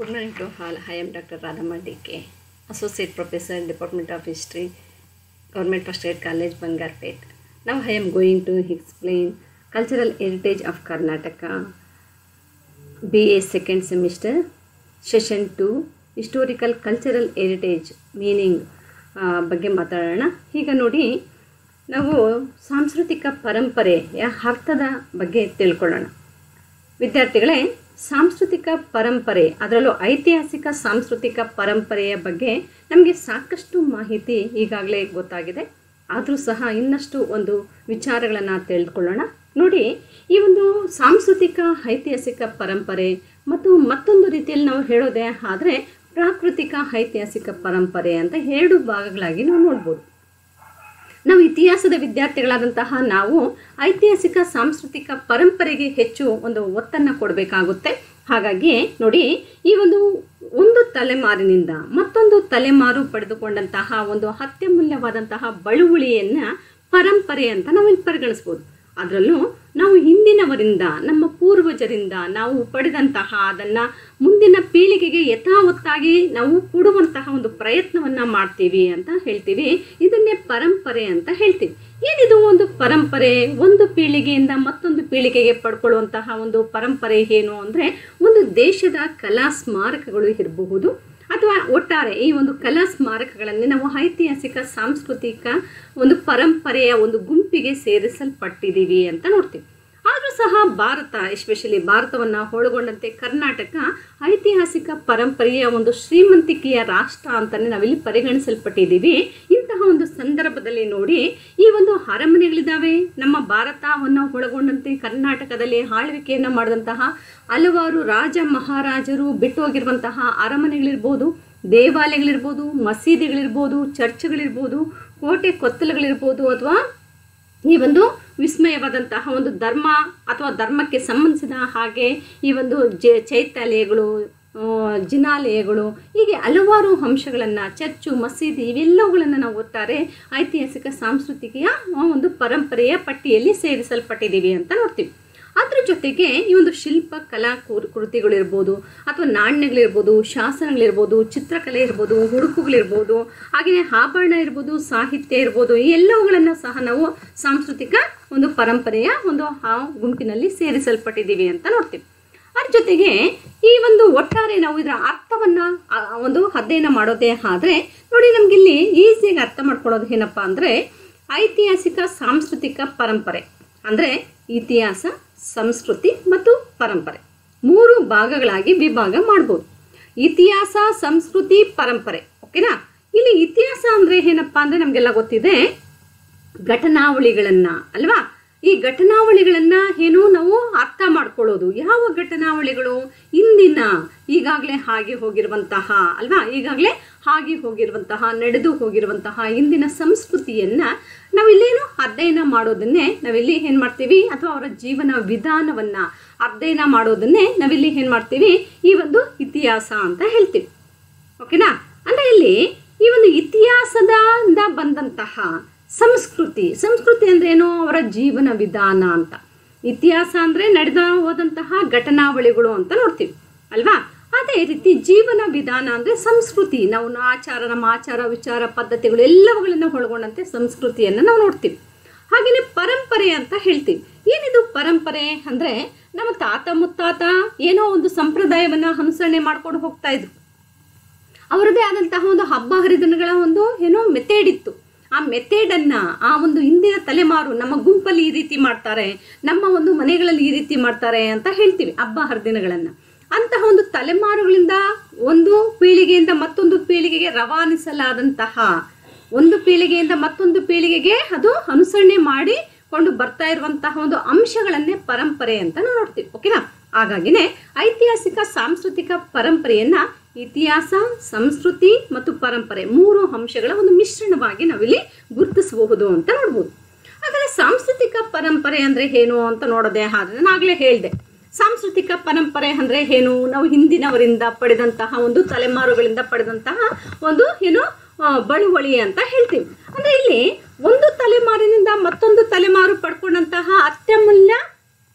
Good morning to all. I am Dr. Radhamma DK, Associate Professor, Department of History, Government of State College, Bangarpet. Now I am going to explain Cultural Heritage of Karnataka, BA second semester, session 2, Historical Cultural Heritage meaning ಆ, ಬಗ್ಗೆ ಮಾತಾಡೋಣ ಈಗ ನೋಡಿ ನಾವು ಸಾಂಸ್ಕೃತಿಕ ಪರಂಪರೆಯ ಅರ್ಥದ ಬಗ್ಗೆ ತಿಳ್ಕೊಳ್ಳೋಣ ವಿದ್ಯಾರ್ಥಿಗಳೇ ಸಾಂಸ್ಕೃತಿಕ ಪರಂಪರೆ ಅದರಲ್ಲೂ ಐತಿಹಾಸಿಕ ಸಾಂಸ್ಕೃತಿಕ ಪರಂಪರೆಯ ಬಗ್ಗೆ ನಮಗೆ ಸಾಕಷ್ಟು ಮಾಹಿತಿ ಈಗಾಗಲೇ ಗೊತ್ತಾಗಿದೆ ಆದರೂ ಸಹ ಇನ್ನಷ್ಟು ಒಂದು ವಿಚಾರಗಳನ್ನು ತಿಳಿದುಕೊಳ್ಳೋಣ ನೋಡಿ ಈ ಒಂದು ಸಾಂಸ್ಕೃತಿಕ ಐತಿಹಾಸಿಕ ಪರಂಪರೆ ಮತ್ತು ಮತ್ತೊಂದು ರೀತಿಯಲ್ಲಿ ನಾವು ಹೇಳೋದೇ ಆದರೆ ಪ್ರಾಕೃತಿಕ ಐತಿಹಾಸಿಕ ಪರಂಪರೆ ಅಂತ ಎರಡು ಭಾಗಗಳಾಗಿ ನಾವು ನೋಡ್ಬೋದು ನಾವು ಇತಿಹಾಸದ ವಿದ್ಯಾರ್ಥಿಗಳಾದಂತಹ ನಾವು ಐತಿಹಾಸಿಕ ಸಾಂಸ್ಕೃತಿಕ ಪರಂಪರೆಗೆ ಹೆಚ್ಚು ಒಂದು ಒತ್ತನ್ನು ಕೊಡಬೇಕಾಗುತ್ತೆ ಹಾಗಾಗಿ ನೋಡಿ ಈ ಒಂದು ಒಂದು ತಲೆಮಾರಿನಿಂದ ಮತ್ತೊಂದು ತಲೆಮಾರು ಪಡೆದುಕೊಂಡಂತಹ ಒಂದು ಅತ್ಯಮೂಲ್ಯವಾದಂತಹ ಬಳುವಳಿಯನ್ನು ಪರಂಪರೆ ಅಂತ ನಾವು ಇಲ್ಲಿ ಪರಿಗಣಿಸ್ಬೋದು ಅದರಲ್ಲೂ ನಾವು ಹಿಂದಿನವರಿಂದ ನಮ್ಮ ಪೂರ್ವಜರಿಂದ ನಾವು ಪಡೆದಂತಹ ಅದನ್ನು ಮುಂದಿನ ಪೀಳಿಗೆಗೆ ಯಥಾವತ್ತಾಗಿ ನಾವು ಕೊಡುವಂತಹ ಒಂದು ಪ್ರಯತ್ನವನ್ನು ಮಾಡ್ತೀವಿ ಅಂತ ಹೇಳ್ತೀವಿ ಇದನ್ನೇ ಪರಂಪರೆ ಅಂತ ಹೇಳ್ತೀವಿ ಏನಿದು ಒಂದು ಪರಂಪರೆ ಒಂದು ಪೀಳಿಗೆಯಿಂದ ಮತ್ತೊಂದು ಪೀಳಿಗೆಗೆ ಪಡ್ಕೊಳ್ಳುವಂತಹ ಒಂದು ಪರಂಪರೆ ಏನು ಅಂದರೆ ಒಂದು ದೇಶದ ಕಲಾ ಸ್ಮಾರಕಗಳು ಇರಬಹುದು ಅಥವಾ ಒಟ್ಟಾರೆ ಈ ಒಂದು ಕಲಾ ಸ್ಮಾರಕಗಳಲ್ಲಿ ನಾವು ಐತಿಹಾಸಿಕ ಸಾಂಸ್ಕೃತಿಕ ಒಂದು ಪರಂಪರೆಯ ಒಂದು ಗುಂಪಿಗೆ ಸೇರಿಸಲ್ಪಟ್ಟಿದ್ದೀವಿ ಅಂತ ನೋಡ್ತೀವಿ ಆದರೂ ಸಹ ಭಾರತ ಎಸ್ಪೆಷಲಿ ಭಾರತವನ್ನು ಒಳಗೊಂಡಂತೆ ಕರ್ನಾಟಕ ಐತಿಹಾಸಿಕ ಪರಂಪರೆಯ ಒಂದು ಶ್ರೀಮಂತಿಕೆಯ ರಾಷ್ಟ್ರ ಅಂತಲೇ ನಾವಿಲ್ಲಿ ಪರಿಗಣಿಸಲ್ಪಟ್ಟಿದ್ದೀವಿ ಇಂತಹ ಒಂದು ಸಂದರ್ಭದಲ್ಲಿ ನೋಡಿ ಈ ಒಂದು ಅರಮನೆಗಳಿದ್ದಾವೆ ನಮ್ಮ ಭಾರತವನ್ನು ಒಳಗೊಂಡಂತೆ ಕರ್ನಾಟಕದಲ್ಲಿ ಆಳ್ವಿಕೆಯನ್ನು ಮಾಡಿದಂತಹ ಹಲವಾರು ರಾಜ ಮಹಾರಾಜರು ಬಿಟ್ಟು ಹೋಗಿರುವಂತಹ ಅರಮನೆಗಳಿರ್ಬೋದು ದೇವಾಲಯಗಳಿರ್ಬೋದು ಮಸೀದಿಗಳಿರ್ಬೋದು ಚರ್ಚ್ಗಳಿರ್ಬೋದು ಕೋಟೆ ಕೊತ್ತಲುಗಳಿರ್ಬೋದು ಅಥವಾ ಈ ಒಂದು ವಿಸ್ಮಯವಾದಂತಹ ಒಂದು ಧರ್ಮ ಅಥವಾ ಧರ್ಮಕ್ಕೆ ಸಂಬಂಧಿಸಿದ ಹಾಗೆ ಈ ಒಂದು ಜ ಚೈತ್ಯಾಲಯಗಳು ಆ, ಜಿನಾಲಯಗಳು ಹೀಗೆ ಹಲವಾರು ಅಂಶಗಳನ್ನು ಚರ್ಚು ಮಸೀದಿ ಇವೆಲ್ಲವುಗಳನ್ನು ನಾವು ಒಟ್ಟಾರೆ ಐತಿಹಾಸಿಕ ಸಾಂಸ್ಕೃತಿಕೆಯ ಆ, ಒಂದು ಪರಂಪರೆಯ ಪಟ್ಟಿಯಲ್ಲಿ ಸೇರಿಸಲ್ಪಟ್ಟಿದ್ದೀವಿ ಅಂತ ನೋಡ್ತೀವಿ ಅದ್ರ ಜೊತೆಗೆ ಈ ಒಂದು ಶಿಲ್ಪ ಕಲಾ ಕೃ- ಕೃತಿಗಳಿರ್ಬೋದು ಅಥವಾ ನಾಣ್ಯಗಳಿರ್ಬೋದು ಶಾಸನಗಳಿರ್ಬೋದು ಚಿತ್ರಕಲೆ ಇರ್ಬೋದು ಹುಡುಕುಗಳಿರ್ಬೋದು ಹಾಗೆಯೇ ಆಭರಣ ಇರ್ಬೋದು ಸಾಹಿತ್ಯ ಇರ್ಬೋದು ಈ ಎಲ್ಲವುಗಳನ್ನು ಸಹ ನಾವು ಸಾಂಸ್ಕೃತಿಕ ಒಂದು ಪರಂಪರೆಯ ಒಂದು ಆ ಗುಂಪಿನಲ್ಲಿ ಸೇರಿಸಲ್ಪಟ್ಟಿದ್ದೀವಿ ಅಂತ ನೋಡ್ತೀವಿ ಅದ್ರ ಜೊತೆಗೆ ಈ ಒಂದು ಒಟ್ಟಾರೆ ನಾವು ಇದರ ಅರ್ಥವನ್ನು ಒಂದು ಅಧ್ಯಯನ ಮಾಡೋದೇ ಆದರೆ ನೋಡಿ ನಮಗಿಲ್ಲಿ ಈಸಿಯಾಗಿ ಅರ್ಥ ಮಾಡ್ಕೊಳ್ಳೋದು ಏನಪ್ಪ ಅಂದರೆ ಐತಿಹಾಸಿಕ ಸಾಂಸ್ಕೃತಿಕ ಪರಂಪರೆ ಅಂದರೆ ಇತಿಹಾಸ ಸಂಸ್ಕೃತಿ ಮತ್ತು ಪರಂಪರೆ ಮೂರು ಭಾಗಗಳಾಗಿ ವಿಭಾಗ ಮಾಡ್ಬೋದು ಇತಿಹಾಸ ಸಂಸ್ಕೃತಿ ಪರಂಪರೆ ಓಕೆನಾ ಇಲ್ಲಿ ಇತಿಹಾಸ ಅಂದರೆ ಏನಪ್ಪ ಅಂದರೆ ನಮಗೆಲ್ಲ ಗೊತ್ತಿದೆ ಘಟನಾವಳಿಗಳನ್ನು ಅಲ್ವಾ ಈ ಘಟನಾವಳಿಗಳನ್ನು ಏನು ನಾವು ಅರ್ಥ ಮಾಡ್ಕೊಳ್ಳೋದು ಯಾವ ಘಟನಾವಳಿಗಳು ಇಂದಿನ ಈಗಾಗಲೇ ಹಾಗೆ ಹೋಗಿರುವಂತಹ ಅಲ್ವಾ ಈಗಾಗಲೇ ಹಾಗೆ ಹೋಗಿರುವಂತಹ ನಡೆದು ಹೋಗಿರುವಂತಹ ಇಂದಿನ ಸಂಸ್ಕೃತಿಯನ್ನು ನಾವಿಲ್ಲೇನು ಅಧ್ಯಯನ ಮಾಡೋದನ್ನೇ ನಾವಿಲ್ಲಿ ಏನು ಮಾಡ್ತೀವಿ ಅಥವಾ ಅವರ ಜೀವನ ವಿಧಾನವನ್ನು ಅಧ್ಯಯನ ಮಾಡೋದನ್ನೇ ನಾವಿಲ್ಲಿ ಏನು ಮಾಡ್ತೀವಿ ಈ ಒಂದು ಇತಿಹಾಸ ಅಂತ ಹೇಳ್ತೀವಿ ಓಕೆನಾ ಅಂದರೆ ಇಲ್ಲಿ ಈ ಒಂದು ಇತಿಹಾಸದಿಂದ ಬಂದಂತಹ ಸಂಸ್ಕೃತಿ ಸಂಸ್ಕೃತಿ ಅಂದ್ರೆ ಏನು ಅವರ ಜೀವನ ವಿಧಾನ ಅಂತ ಇತಿಹಾಸ ಅಂದರೆ ನಡೆದ ಹೋದಂತಹ ಘಟನಾವಳಿಗಳು ಅಂತ ನೋಡ್ತೀವಿ ಅಲ್ವಾ ಅದೇ ರೀತಿ ಜೀವನ ವಿಧಾನ ಅಂದರೆ ಸಂಸ್ಕೃತಿ ನಾವು ಆಚಾರ ನಮ್ಮ ಆಚಾರ ವಿಚಾರ ಪದ್ಧತಿಗಳು ಎಲ್ಲವುಗಳನ್ನು ಒಳಗೊಂಡಂತೆ ಸಂಸ್ಕೃತಿಯನ್ನು ನಾವು ನೋಡ್ತೀವಿ ಹಾಗೆಯೇ ಪರಂಪರೆ ಅಂತ ಹೇಳ್ತೀವಿ ಏನಿದು ಪರಂಪರೆ ಅಂದರೆ ನಮ್ಮ ತಾತ ಮುತ್ತಾತ ಏನೋ ಒಂದು ಸಂಪ್ರದಾಯವನ್ನು ಅನುಸರಣೆ ಮಾಡ್ಕೊಂಡು ಹೋಗ್ತಾ ಇದ್ರು ಅವರದೇ ಆದಂತಹ ಒಂದು ಹಬ್ಬ ಹರಿದಿನಗಳ ಒಂದು ಏನೋ ಮೆಥೇಡ್ ಇತ್ತು ಆ ಮೆಥೇಡನ್ನು ಆ ಒಂದು ಇಂದಿನ ತಲೆಮಾರು ನಮ್ಮ ಗುಂಪಲ್ಲಿ ಈ ರೀತಿ ಮಾಡ್ತಾರೆ ನಮ್ಮ ಒಂದು ಮನೆಗಳಲ್ಲಿ ಈ ರೀತಿ ಮಾಡ್ತಾರೆ ಅಂತ ಹೇಳ್ತೀವಿ ಹಬ್ಬ ಹರಿದಿನಗಳನ್ನು ಅಂತಹ ಒಂದು ತಲೆಮಾರುಗಳಿಂದ ಒಂದು ಪೀಳಿಗೆಯಿಂದ ಮತ್ತೊಂದು ಪೀಳಿಗೆಗೆ ರವಾನಿಸಲಾದಂತಹ ಒಂದು ಪೀಳಿಗೆಯಿಂದ ಮತ್ತೊಂದು ಪೀಳಿಗೆಗೆ ಅದು ಅನುಸರಣೆ ಮಾಡಿ ಕೊಂಡು ಬರ್ತಾ ಇರುವಂತಹ ಒಂದು ಅಂಶಗಳನ್ನೇ ಪರಂಪರೆ ಅಂತ ನಾವು ನೋಡ್ತೀವಿ ಓಕೆನಾ ಹಾಗಾಗಿನೇ ಐತಿಹಾಸಿಕ ಸಾಂಸ್ಕೃತಿಕ ಪರಂಪರೆಯನ್ನ ಇತಿಹಾಸ ಸಂಸ್ಕೃತಿ ಮತ್ತು ಪರಂಪರೆ ಮೂರು ಅಂಶಗಳ ಒಂದು ಮಿಶ್ರಣವಾಗಿ ನಾವಿಲ್ಲಿ ಗುರುತಿಸಬಹುದು ಅಂತ ನೋಡ್ಬೋದು ಹಾಗಾದ್ರೆ ಸಾಂಸ್ಕೃತಿಕ ಪರಂಪರೆ ಅಂದ್ರೆ ಏನು ಅಂತ ನೋಡೋದೇ ಆದ್ರೆ ನಾನು ಆಗಲೇ ಹೇಳಿದೆ ಸಾಂಸ್ಕೃತಿಕ ಪರಂಪರೆ ಅಂದ್ರೆ ಏನು ನಾವು ಹಿಂದಿನವರಿಂದ ಪಡೆದಂತಹ ಒಂದು ತಲೆಮಾರುಗಳಿಂದ ಪಡೆದಂತಹ ಒಂದು ಏನು ಆ, ಬಳುವಳಿ ಅಂತ ಹೇಳ್ತೀವಿ ಅಂದ್ರೆ ಇಲ್ಲಿ ಒಂದು ತಲೆಮಾರಿನಿಂದ ಮತ್ತೊಂದು ತಲೆಮಾರು ಪಡ್ಕೊಂಡಂತಹ ಅತ್ಯಮೂಲ್ಯ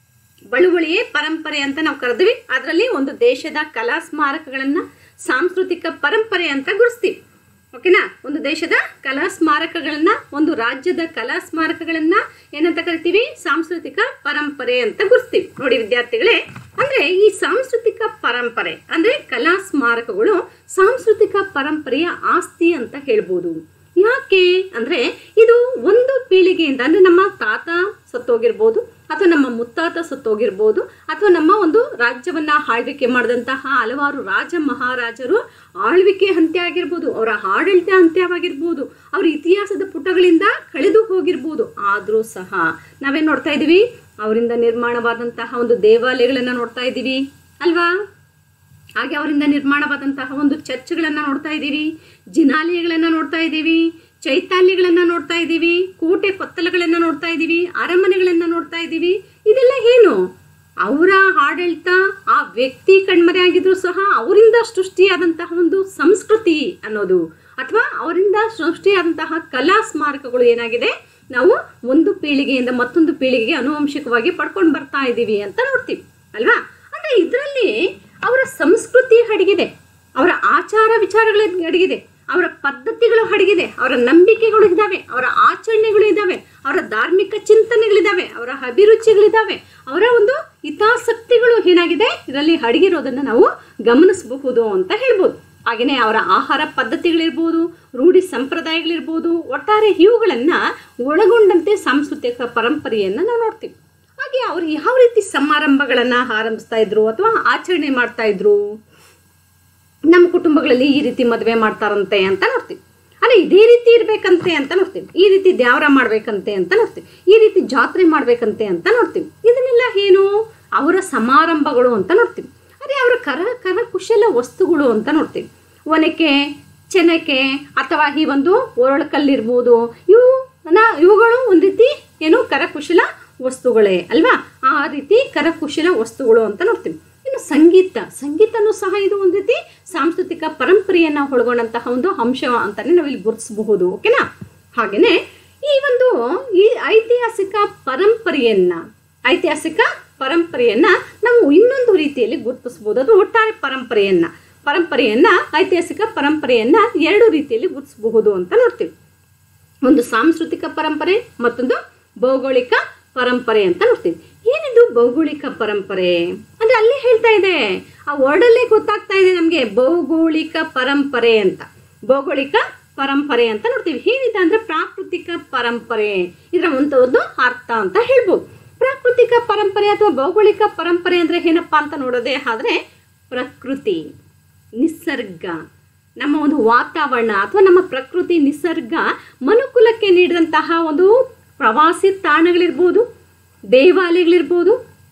ಬಳುವಳಿಯೇ ಪರಂಪರೆ ಅಂತ ನಾವು ಕರೆದ್ವಿ ಅದರಲ್ಲಿ ಒಂದು ದೇಶದ ಕಲಾ ಸ್ಮಾರಕಗಳನ್ನು ಸಾಂಸ್ಕೃತಿಕ ಪರಂಪರೆ ಅಂತ ಗುರುಸ್ತೀವಿ ಓಕೆನಾ ಒಂದು ದೇಶದ ಕಲಾ ಸ್ಮಾರಕಗಳನ್ನ ಒಂದು ರಾಜ್ಯದ ಕಲಾ ಸ್ಮಾರಕಗಳನ್ನ ಏನಂತ ಕರಿತೀವಿ ಸಾಂಸ್ಕೃತಿಕ ಪರಂಪರೆ ಅಂತ ಗುರುಸ್ತೀವಿ ನೋಡಿ ವಿದ್ಯಾರ್ಥಿಗಳೇ ಅಂದ್ರೆ ಈ ಸಾಂಸ್ಕೃತಿಕ ಪರಂಪರೆ ಅಂದ್ರೆ ಕಲಾ ಸ್ಮಾರಕಗಳು ಸಾಂಸ್ಕೃತಿಕ ಪರಂಪರೆಯ ಆಸ್ತಿ ಅಂತ ಹೇಳ್ಬೋದು ಯಾಕೆ ಅಂದ್ರೆ ಇದು ಒಂದು ಪೀಳಿಗೆಯಿಂದ ಅಂದ್ರೆ ನಮ್ಮ ತಾತ ಸತ್ತೋಗಿರ್ಬೋದು ಅಥವಾ ನಮ್ಮ ಮುತ್ತಾತ ಸತ್ತೋಗಿರ್ಬೋದು ಅಥವಾ ನಮ್ಮ ಒಂದು ರಾಜ್ಯವನ್ನ ಆಳ್ವಿಕೆ ಮಾಡಿದಂತಹ ಹಲವಾರು ರಾಜ ಮಹಾರಾಜರು ಆಳ್ವಿಕೆ ಅಂತ್ಯ ಆಗಿರ್ಬೋದು ಅವರ ಆಡಳಿತ ಅಂತ್ಯವಾಗಿರ್ಬೋದು ಅವರ ಇತಿಹಾಸದ ಪುಟಗಳಿಂದ ಕಳೆದು ಹೋಗಿರ್ಬೋದು ಆದರೂ ಸಹ ನಾವೇನ್ ನೋಡ್ತಾ ಇದೀವಿ ಅವರಿಂದ ನಿರ್ಮಾಣವಾದಂತಹ ಒಂದು ದೇವಾಲಯಗಳನ್ನ ನೋಡ್ತಾ ಇದ್ದೀವಿ ಅಲ್ವಾ ಹಾಗೆ ಅವರಿಂದ ನಿರ್ಮಾಣವಾದಂತಹ ಒಂದು ಚರ್ಚ್ಗಳನ್ನು ನೋಡ್ತಾ ಇದ್ದೀವಿ ಜಿನಾಲಯಗಳನ್ನು ನೋಡ್ತಾ ಇದ್ದೀವಿ ಚೈತಾಲ್ಯಗಳನ್ನು ನೋಡ್ತಾ ಇದ್ದೀವಿ ಕೋಟೆ ಕೊತ್ತಲಗಳನ್ನು ನೋಡ್ತಾ ಇದ್ದೀವಿ ಅರಮನೆಗಳನ್ನು ನೋಡ್ತಾ ಇದ್ದೀವಿ ಇದೆಲ್ಲ ಏನು ಅವರ ಆಡಳಿತ ಆ ವ್ಯಕ್ತಿ ಕಣ್ಮರೆ ಆಗಿದ್ರು ಸಹ ಅವರಿಂದ ಸೃಷ್ಟಿಯಾದಂತಹ ಒಂದು ಸಂಸ್ಕೃತಿ ಅನ್ನೋದು ಅಥವಾ ಅವರಿಂದ ಸೃಷ್ಟಿಯಾದಂತಹ ಕಲಾ ಸ್ಮಾರಕಗಳು ಏನಾಗಿದೆ ನಾವು ಒಂದು ಪೀಳಿಗೆಯಿಂದ ಮತ್ತೊಂದು ಪೀಳಿಗೆಗೆ ಅನುವಂಶಿಕವಾಗಿ ಪಡ್ಕೊಂಡು ಬರ್ತಾ ಇದ್ದೀವಿ ಅಂತ ನೋಡ್ತೀವಿ ಅಲ್ವಾ ಅಂದ್ರೆ ಇದರಲ್ಲಿ ಅವರ ಸಂಸ್ಕೃತಿ ಅಡಗಿದೆ ಅವರ ಆಚಾರ ವಿಚಾರಗಳು ಅಡಗಿದೆ ಅವರ ಪದ್ಧತಿಗಳು ಅಡಗಿದೆ ಅವರ ನಂಬಿಕೆಗಳು ಇದ್ದಾವೆ ಅವರ ಆಚರಣೆಗಳು ಇದ್ದಾವೆ ಅವರ ಧಾರ್ಮಿಕ ಚಿಂತನೆಗಳಿದ್ದಾವೆ ಅವರ ಅಭಿರುಚಿಗಳಿದ್ದಾವೆ ಅವರ ಒಂದು ಹಿತಾಸಕ್ತಿಗಳು ಏನಾಗಿದೆ ಇದರಲ್ಲಿ ಅಡಗಿರೋದನ್ನು ನಾವು ಗಮನಿಸಬಹುದು ಅಂತ ಹೇಳ್ಬೋದು ಹಾಗೆಯೇ ಅವರ ಆಹಾರ ಪದ್ಧತಿಗಳಿರ್ಬೋದು ರೂಢಿ ಸಂಪ್ರದಾಯಗಳಿರ್ಬೋದು ಒಟ್ಟಾರೆ ಇವುಗಳನ್ನು ಒಳಗೊಂಡಂತೆ ಸಾಂಸ್ಕೃತಿಕ ಪರಂಪರೆಯನ್ನು ನಾವು ನೋಡ್ತೀವಿ ಹಾಗೆ ಅವರು ಯಾವ ರೀತಿ ಸಮಾರಂಭಗಳನ್ನು ಆರಂಭಿಸ್ತಾ ಇದ್ರು ಅಥವಾ ಆಚರಣೆ ಮಾಡ್ತಾ ಇದ್ರು ನಮ್ಮ ಕುಟುಂಬಗಳಲ್ಲಿ ಈ ರೀತಿ ಮದುವೆ ಮಾಡ್ತಾರಂತೆ ಅಂತ ನೋಡ್ತೀವಿ ಅಲ್ಲ ಇದೇ ರೀತಿ ಇರ್ಬೇಕಂತೆ ಅಂತ ನೋಡ್ತೀವಿ ಈ ರೀತಿ ದ್ಯಾವರ ಮಾಡ್ಬೇಕಂತೆ ಅಂತ ನೋಡ್ತೀವಿ ಈ ರೀತಿ ಜಾತ್ರೆ ಮಾಡ್ಬೇಕಂತೆ ಅಂತ ನೋಡ್ತೀವಿ ಇದನ್ನೆಲ್ಲ ಏನು ಅವರ ಸಮಾರಂಭಗಳು ಅಂತ ನೋಡ್ತೀವಿ ಅದೇ ಅವರ ಕರ ಕರಕುಶಲ ವಸ್ತುಗಳು ಅಂತ ನೋಡ್ತೀವಿ ಒನಕೆ ಚೆನಕೆ ಅಥವಾ ಈ ಒಂದು ಒರಳಕಲ್ಲಿರ್ಬೋದು ಇವು ಇವುಗಳು ಒಂದು ರೀತಿ ಏನು ಕರಕುಶಲ ವಸ್ತುಗಳೇ ಅಲ್ವಾ ಆ ರೀತಿ ಕರಕುಶಲ ವಸ್ತುಗಳು ಅಂತ ನೋಡ್ತೀವಿ ಇನ್ನು ಸಂಗೀತ ಸಂಗೀತನೂ ಸಹ ಇದು ಒಂದು ರೀತಿ ಸಾಂಸ್ಕೃತಿಕ ಪರಂಪರೆಯನ್ನು ಒಳಗೊಂಡಂತಹ ಒಂದು ಅಂಶ ಅಂತಾನೆ ನಾವಿಲ್ಲಿ ಗುರುತಿಸಬಹುದು ಓಕೆನಾ ಹಾಗೆಯೇ ಈ ಒಂದು ಈ ಐತಿಹಾಸಿಕ ಪರಂಪರೆಯನ್ನ ಐತಿಹಾಸಿಕ ಪರಂಪರೆಯನ್ನ ನಾವು ಇನ್ನೊಂದು ರೀತಿಯಲ್ಲಿ ಗುರುತಿಸಬಹುದು ಅದು ಒಟ್ಟಾರೆ ಪರಂಪರೆಯನ್ನ ಪರಂಪರೆಯನ್ನ ಐತಿಹಾಸಿಕ ಪರಂಪರೆಯನ್ನ ಎರಡು ರೀತಿಯಲ್ಲಿ ಗುರುತಿಸಬಹುದು ಅಂತ ನೋಡ್ತೀವಿ ಒಂದು ಸಾಂಸ್ಕೃತಿಕ ಪರಂಪರೆ ಮತ್ತೊಂದು ಭೌಗೋಳಿಕ ಪರಂಪರೆ ಅಂತ ನೋಡ್ತೀವಿ ಏನಿದು ಭೌಗೋಳಿಕ ಪರಂಪರೆ ಅಂದ್ರೆ ಅಲ್ಲೇ ಹೇಳ್ತಾ ಇದೆ ಆ ವರ್ಡಲ್ಲೇ ಗೊತ್ತಾಗ್ತಾ ಇದೆ ನಮಗೆ ಭೌಗೋಳಿಕ ಪರಂಪರೆ ಅಂತ ಭೌಗೋಳಿಕ ಪರಂಪರೆ ಅಂತ ನೋಡ್ತೀವಿ ಏನಿದೆ ಅಂದ್ರೆ ಪ್ರಾಕೃತಿಕ ಪರಂಪರೆ ಇದರ ಒಂದು ಒಂದು ಅರ್ಥ ಅಂತ ಹೇಳ್ಬೋದು ಪ್ರಾಕೃತಿಕ ಪರಂಪರೆ ಅಥವಾ ಭೌಗೋಳಿಕ ಪರಂಪರೆ ಅಂದ್ರೆ ಏನಪ್ಪಾ ಅಂತ ನೋಡೋದೇ ಆದ್ರೆ ಪ್ರಕೃತಿ ನಿಸರ್ಗ ನಮ್ಮ ಒಂದು ವಾತಾವರಣ ಅಥವಾ ನಮ್ಮ ಪ್ರಕೃತಿ ನಿಸರ್ಗ ಮನುಕುಲಕ್ಕೆ ನೀಡಿದಂತಹ ಒಂದು ಪ್ರವಾಸಿ ತಾಣಗಳಿರ್ಬೋದು ದೇವಾಲಯಗಳಿರ್ಬೋದು